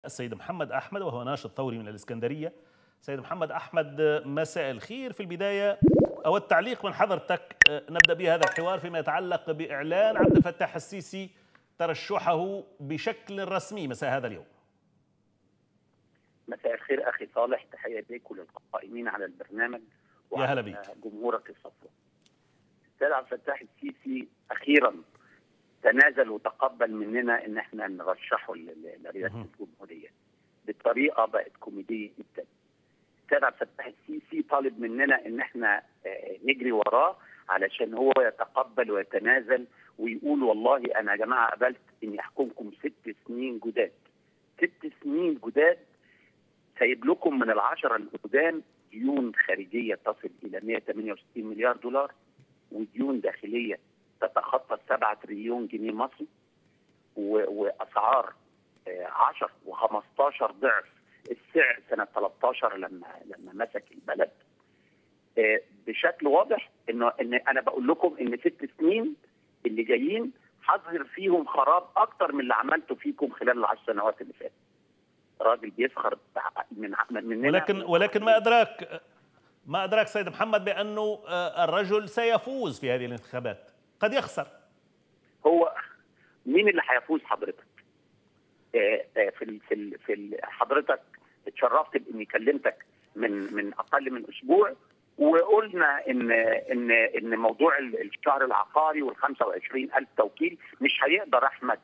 السيد محمد أحمد وهو ناشط ثوري من الإسكندرية سيد محمد أحمد مساء الخير في البداية أود تعليق من حضرتك نبدأ بهذا الحوار فيما يتعلق بإعلان عبد الفتاح السيسي ترشحه بشكل رسمي مساء هذا اليوم مساء الخير أخي صالح تحية ليك وللقائمين على البرنامج يا هلا بيك جمهورك الصفوة السيد عبد الفتاح السيسي أخيرا تنازل وتقبل مننا ان احنا نرشحه لرئاسه الجمهوريه بطريقه بقت كوميديه جدا. السيد عبد الفتاح السيسي طالب مننا ان احنا نجري وراه علشان هو يتقبل ويتنازل ويقول والله انا يا جماعه قبلت اني احكمكم ست سنين جداد. ست سنين جداد سايب لكم من العشره القدام ديون خارجيه تصل الى 168 مليار دولار وديون داخليه تتخطى 7 تريليون جنيه مصري واسعار 10 و15 ضعف السعر سنه 13 لما لما مسك البلد بشكل واضح انه ان انا بقول لكم ان ست سنين اللي جايين هظهر فيهم خراب اكتر من اللي عملته فيكم خلال العشر سنوات اللي فاتت. راجل بيسخر من مننا ولكن ولكن ما ادراك ما ادراك سيد محمد بانه الرجل سيفوز في هذه الانتخابات قد يخسر هو مين اللي هيفوز حضرتك؟ آه آه في ال في ال في ال حضرتك اتشرفت باني كلمتك من من اقل من اسبوع وقلنا ان ان ان موضوع الشهر العقاري وال 25000 توكيل مش هيقدر احمد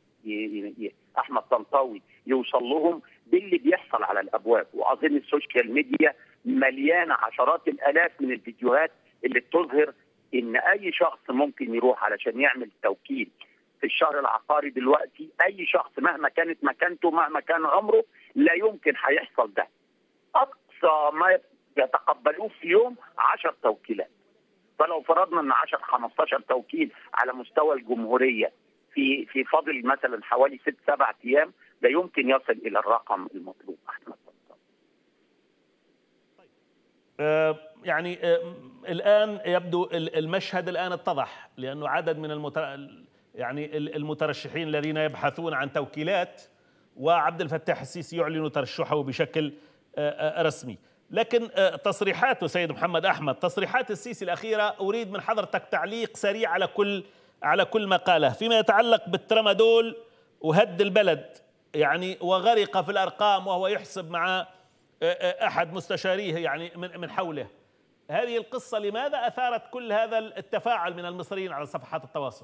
احمد طنطاوي يوصل لهم باللي بيحصل على الابواب واظن السوشيال ميديا مليانه عشرات الالاف من الفيديوهات اللي بتظهر ان اي شخص ممكن يروح علشان يعمل توكيل في الشهر العقاري دلوقتي اي شخص مهما كانت مكانته مهما كان عمره لا يمكن هيحصل ده اقصى ما يتقبلوه في يوم 10 توكيلات فلو فرضنا ان 10 15 توكيل على مستوى الجمهوريه في في فاضل مثلا حوالي ست سبع ايام لا يمكن يصل الى الرقم المطلوب احمد يعني الان يبدو المشهد الان اتضح لانه عدد من المتر... يعني المترشحين الذين يبحثون عن توكيلات وعبد الفتاح السيسي يعلن ترشحه بشكل رسمي لكن تصريحات سيد محمد احمد تصريحات السيسي الاخيره اريد من حضرتك تعليق سريع على كل على كل ما قاله فيما يتعلق بالترامادول وهد البلد يعني وغرق في الارقام وهو يحسب مع احد مستشاريه يعني من من حوله هذه القصه لماذا اثارت كل هذا التفاعل من المصريين على صفحات التواصل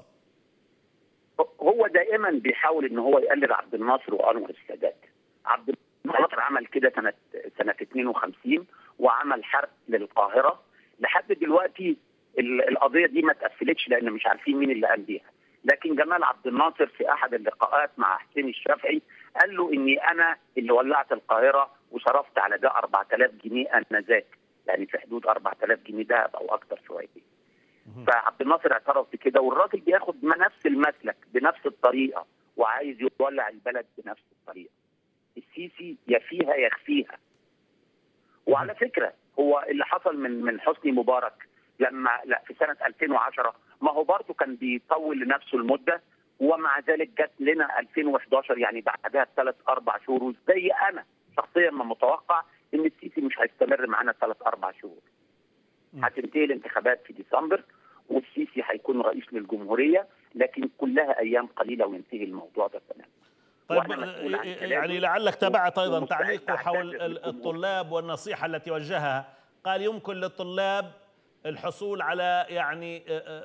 هو دائما بيحاول ان هو يقلد عبد الناصر وانور السادات عبد الناصر عمل كده سنه سنه 52 وعمل حرق للقاهره لحد دلوقتي القضيه دي ما اتقفلتش لان مش عارفين مين اللي قام بيها لكن جمال عبد الناصر في احد اللقاءات مع حسين الشافعي قال له اني انا اللي ولعت القاهره وصرفت على ده 4000 جنيه انذاك يعني في حدود 4000 جنيه دهب او اكتر شويه فعبد الناصر اعترف بكده والراجل بياخد نفس المسلك بنفس الطريقه وعايز يولع البلد بنفس الطريقه السيسي يا فيها يخفيها وعلى فكره هو اللي حصل من من حسني مبارك لما لا في سنه 2010 ما هو برضه كان بيطول لنفسه المده ومع ذلك جت لنا 2011 يعني بعدها بثلاث اربع شهور وزي انا شخصيا ما متوقع ان السيسي مش هيستمر معانا ثلاث اربع شهور. هتنتهي الانتخابات في ديسمبر والسيسي هيكون رئيس للجمهوريه لكن كلها ايام قليله وينتهي الموضوع ده تماما. طيب يعني لعلك تابعت ايضا تعليقه حول الطلاب والنصيحه التي وجهها قال يمكن للطلاب الحصول على يعني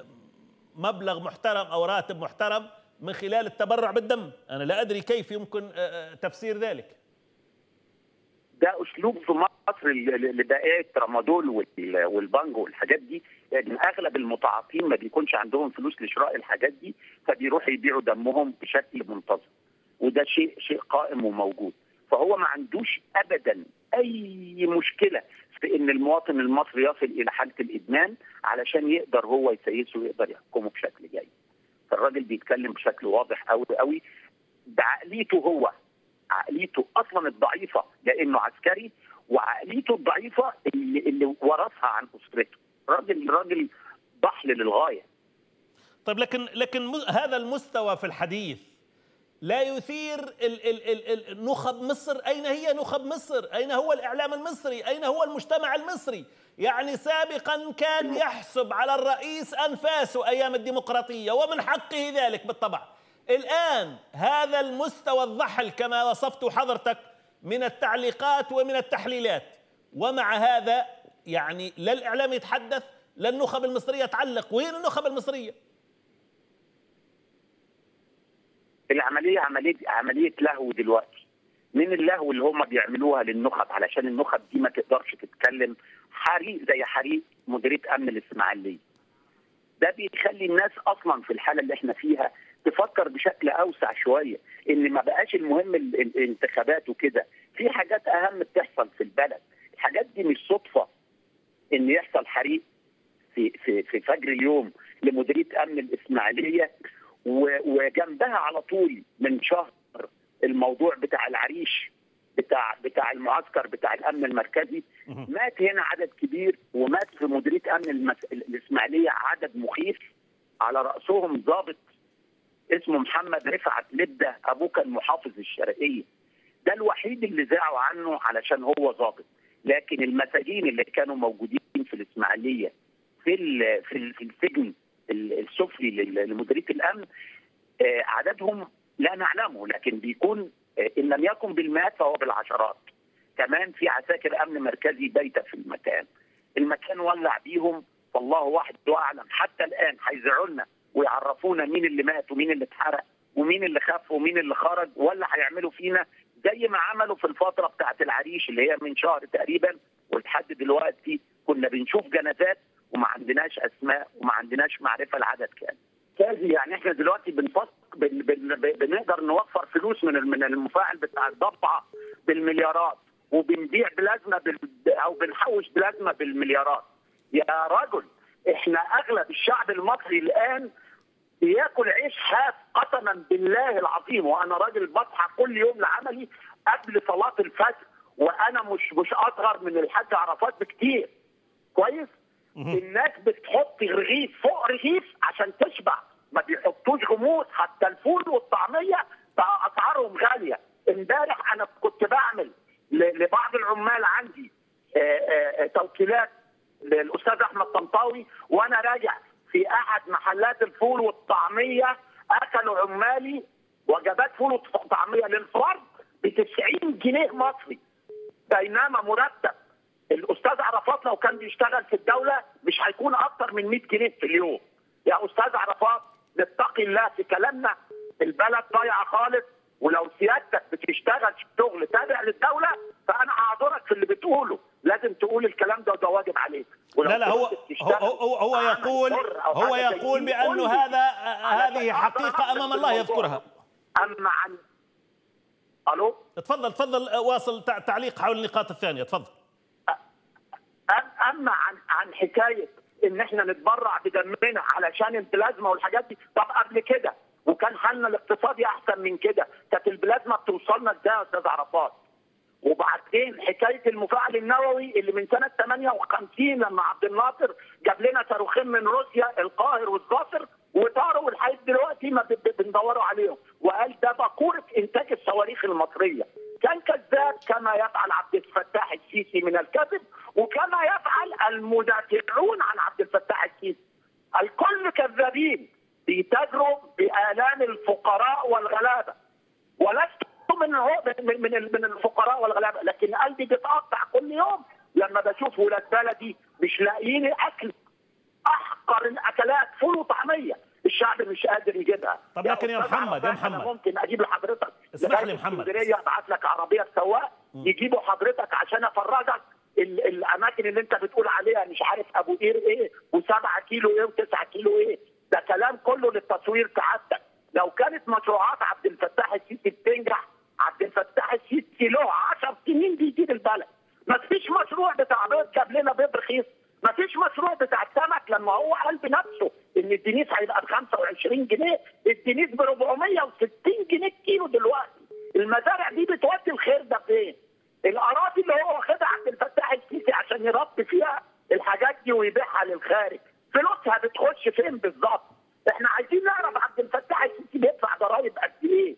مبلغ محترم او راتب محترم من خلال التبرع بالدم انا لا ادري كيف يمكن تفسير ذلك ده اسلوب في مصر لبائعه ترامادول والبانجو والحاجات دي يعني اغلب المتعاطين ما بيكونش عندهم فلوس لشراء الحاجات دي فبيروحوا يبيعوا دمهم بشكل منتظم وده شيء شيء قائم وموجود فهو ما عندوش ابدا اي مشكله في ان المواطن المصري يصل الى حاله الادمان علشان يقدر هو يسيسه ويقدر يحكمه بشكل جيد. فالراجل بيتكلم بشكل واضح قوي قوي بعقليته هو عقليته اصلا الضعيفه لانه عسكري وعقليته الضعيفه اللي, اللي ورثها عن اسرته. راجل راجل ضحل للغايه. طيب لكن لكن هذا المستوى في الحديث لا يثير ال ال ال نخب مصر أين هي نخب مصر أين هو الإعلام المصري أين هو المجتمع المصري يعني سابقا كان يحسب على الرئيس أنفاسه أيام الديمقراطية ومن حقه ذلك بالطبع الآن هذا المستوى الضحل كما وصفت حضرتك من التعليقات ومن التحليلات ومع هذا يعني لا الإعلام يتحدث لا النخب المصرية تعلق وين النخب المصرية العملية عملية عملية لهو دلوقتي من اللهو اللي هم بيعملوها للنخب علشان النخب دي ما تقدرش تتكلم حريق زي حريق مديريه امن الاسماعيليه ده بيخلي الناس اصلا في الحاله اللي احنا فيها تفكر بشكل اوسع شويه ان ما بقاش المهم الانتخابات وكده في حاجات اهم بتحصل في البلد الحاجات دي مش صدفه ان يحصل حريق في في في فجر اليوم لمديريه امن الاسماعيليه وجنبها على طول من شهر الموضوع بتاع العريش بتاع بتاع المعسكر بتاع الامن المركزي مات هنا عدد كبير ومات في مديريه امن المس... الاسماعيليه عدد مخيف على راسهم ضابط اسمه محمد رفعت لبده ابوه كان محافظ الشرقيه ده الوحيد اللي ذاعوا عنه علشان هو ضابط لكن المساجين اللي كانوا موجودين في الاسماعيليه في في في السجن السفلي لمديريه الامن عددهم لا نعلمه لكن بيكون ان لم يكن بالمئات فهو بالعشرات كمان في عساكر امن مركزي بايته في المكان المكان ولع بيهم فالله وحده اعلم حتى الان هيذيعوا لنا ويعرفونا مين اللي مات ومين اللي اتحرق ومين اللي خف ومين اللي خرج ولا هيعملوا فينا زي ما عملوا في الفتره بتاعت العريش اللي هي من شهر تقريبا ولحد دلوقتي كنا بنشوف جنازات وما عندناش اسماء وما عندناش معرفه العدد كام. كازي يعني احنا دلوقتي بنفكر بن بن بنقدر نوفر فلوس من من المفاعل بتاع الضفعه بالمليارات وبنبيع بلازما بال او بنحوش بلازما بالمليارات. يا رجل احنا اغلب الشعب المصري الان بياكل عيش حاف قسما بالله العظيم وانا راجل بصحى كل يوم لعملي قبل صلاه الفجر وانا مش مش اصغر من الحاج عرفات بكتير كويس الناس بتحط رغيف فوق رغيف عشان تشبع ما بيحطوش غموس حتى الفول والطعميه بقى اسعارهم غاليه امبارح انا كنت بعمل لبعض العمال عندي توكيلات للاستاذ احمد طنطاوي وانا راجع في احد محلات الفول والطعميه اكلوا عمالي وجبات فول وطعميه للفرد ب 90 جنيه مصري بينما مرتب الاستاذ عرفات لو كان بيشتغل في الدوله مش هيكون اكتر من 100 جنيه في اليوم يا استاذ عرفات نتقي الله في كلامنا البلد ضايعه خالص ولو سيادتك بتشتغل شغل تابع للدوله فانا هعذرك في اللي بتقوله لازم تقول الكلام ده وده واجب عليك لا لا هو هو هو, هو يقول هو يقول بانه هذا هذه حقيقه امام الله يذكرها اما عن الو تفضل تفضل واصل تعليق حول النقاط الثانيه تفضل اما عن عن حكايه ان احنا نتبرع بدمنا علشان البلازما والحاجات دي طب قبل كده وكان حالنا الاقتصادي احسن من كده كانت البلازما بتوصلنا ازاي يا استاذ عرفات وبعدين حكايه المفاعل النووي اللي من سنه 58 لما عبد الناصر جاب لنا صاروخين من روسيا القاهر والظافر وطاروا لحد دلوقتي ما بندوروا عليهم وقال ده باكوره انتاج الصواريخ المصريه كان كذاب كما يفعل عبد الفتاح السيسي من الكذب وكما يفعل المدافعون عن عبد الفتاح السيسي الكل كذابين بيتاجروا بآلام الفقراء والغلابه ولست من هو من من من الفقراء والغلابه لكن قلبي بيتقطع كل يوم لما بشوف ولاد بلدي مش لاقيين اكل احقر الاكلات فول وطعميه الشعب مش قادر يجيبها طب لكن يا محمد يا محمد ممكن اجيب لحضرتك اسمح لي محمد ابعت لك عربيه سواق يجيبوا حضرتك عشان افرجك الاماكن اللي انت بتقول عليها مش عارف ابو قير ايه و7 كيلو ايه و9 كيلو ايه ده كلام كله للتصوير سعادتك لو كانت مشروعات عبد الفتاح السيسي بتنجح عبد الفتاح السيسي له 10 سنين بيجيب البلد ما فيش مشروع بتاع بيض جاب لنا بيض رخيص ما فيش مشروع بتاع السمك لما هو قال بنفسه ان الدنيس هيبقى ب 25 جنيه الدنيس ب 460 جنيه الكيلو دلوقتي المزارع دي بتودي الخير ده فين؟ الاراضي اللي هو واخدها عبد الفتاح السيسي عشان يربي فيها الحاجات دي ويبيعها للخارج فلوسها بتخش فين بالظبط؟ احنا عايزين نعرف عبد الفتاح السيسي بيدفع ضرائب قد ايه؟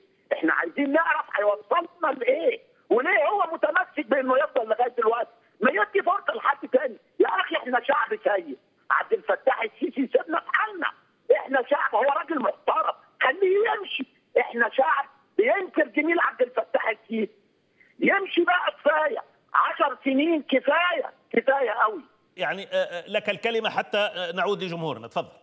احنا عايزين نعرف هيوصلنا لايه وليه هو متمسك بانه يفضل لغايه دلوقتي ما يدي فرصه لحد تاني يا اخي احنا شعب سيء عبد الفتاح السيسي سيبنا في حالنا احنا شعب هو راجل محترم خليه يمشي احنا شعب بينكر جميل عبد الفتاح السيسي يمشي بقى كفايه عشر سنين كفايه كفايه قوي يعني آه، آه، لك الكلمه حتى آه، نعود لجمهورنا تفضل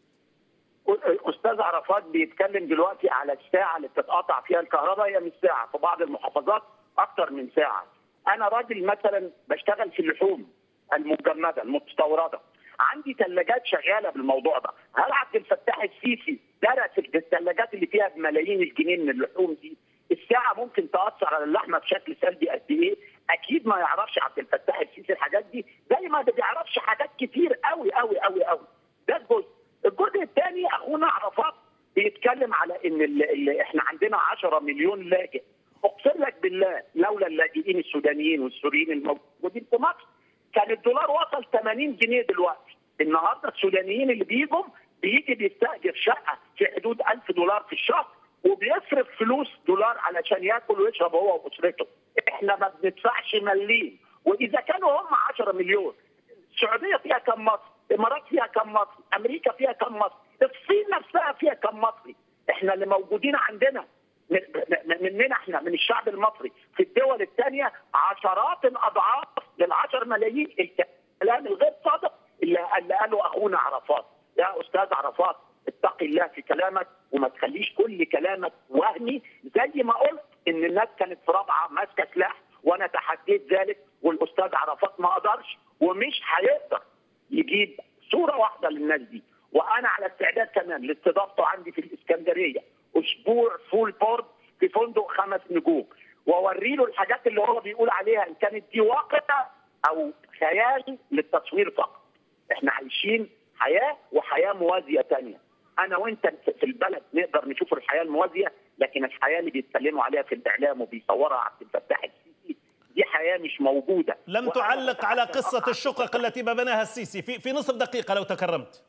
استاذ عرفات بيتكلم دلوقتي على الساعه اللي بتتقطع فيها الكهرباء هي مش ساعه في بعض المحافظات اكتر من ساعه انا راجل مثلا بشتغل في اللحوم المجمده المستورده عندي ثلاجات شغاله بالموضوع ده هل عبد الفتاح السيسي درس الثلاجات اللي فيها بملايين الجنيه من اللحوم دي الساعه ممكن تاثر على اللحمه بشكل سلبي قد ايه اكيد ما يعرفش عبد الفتاح السيسي الحاجات دي زي ما ما بيعرفش حاجات كتير قوي قوي قوي قوي ده الجزء الجزء الثاني اخونا عرفات بيتكلم على ان اللي احنا عندنا 10 مليون لاجئ اقسم لك بالله لولا اللاجئين السودانيين والسوريين الموجودين في مصر كان الدولار وصل 80 جنيه دلوقتي النهارده السودانيين اللي بيجوا بيجي بيستاجر شقه في حدود 1000 دولار في الشهر وبيصرف فلوس دولار علشان ياكل ويشرب هو واسرته احنا ما بندفعش مليم واذا كانوا هم 10 مليون السعوديه فيها كم مصري الامارات فيها كم مصري امريكا فيها كم مصري الصين نفسها فيها كم مصري احنا اللي موجودين عندنا مننا احنا من الشعب المصري في الدول الثانيه عشرات الاضعاف لل10 ملايين الكلام الغير صادق اللي قاله اخونا عرفات يا استاذ عرفات اتقي الله في كلامك وما تخليش كل كلامك وهمي زي ما قلت ان الناس كانت في رابعه ماسكه سلاح وانا تحديت ذلك والاستاذ عرفات ما قدرش ومش هيقدر يجيب صوره واحده للناس دي وانا على استعداد كمان لاستضافته عندي في الاسكندريه اسبوع فول بورد في فندق خمس نجوم واوري له الحاجات اللي هو بيقول عليها ان كانت دي واقع او خيال للتصوير فقط احنا عايشين حياه وحياه موازيه ثانيه انا وانت في البلد نقدر نشوف الحياه الموازيه لكن الحياه اللي بيتكلموا عليها في الاعلام وبيصورها عبد الفتاح السيسي دي حياه مش موجوده لم تعلق على قصه الشقق التي بناها السيسي في في نصف دقيقه لو تكرمت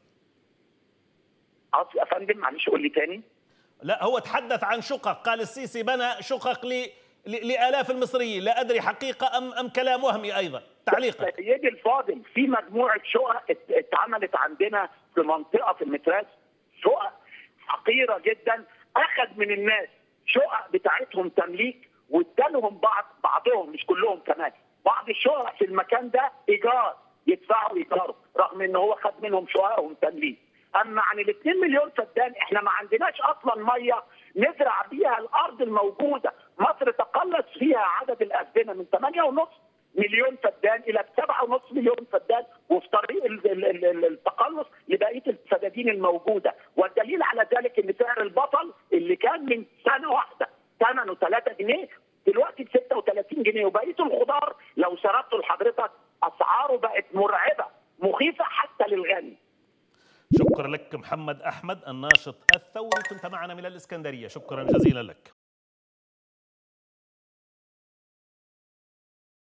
يا فندم معلش قول لي تاني لا هو تحدث عن شقق قال السيسي بنى شقق ل لالاف المصريين لا ادري حقيقه ام ام كلام وهمي ايضا تعليقك سيدي الفاضل في مجموعه شقق اتعملت عندنا في منطقه في المتراس شقق حقيره جدا اخذ من الناس شقق بتاعتهم تمليك وادالهم بعض بعضهم مش كلهم كمان بعض الشقق في المكان ده ايجار يدفعوا ايجاره رغم ان هو خد منهم شققهم تمليك اما عن ال 2 مليون فدان احنا ما عندناش اصلا ميه نزرع بيها الارض الموجوده مصر تقلص فيها عدد الافدنه من 8.5 مليون فدان الى 7.5 مليون فدان وفي طريق التقلص لبقيه الفدادين الموجوده والدليل على ذلك ان سعر البطل اللي كان من سنه واحده ثمنه 3 جنيه دلوقتي ب 36 جنيه وبقيه الخضار لو سردته لحضرتك اسعاره بقت مرعبه مخيفه حتى للغني شكرا لك محمد احمد الناشط الثوري كنت معنا من الاسكندريه شكرا جزيلا لك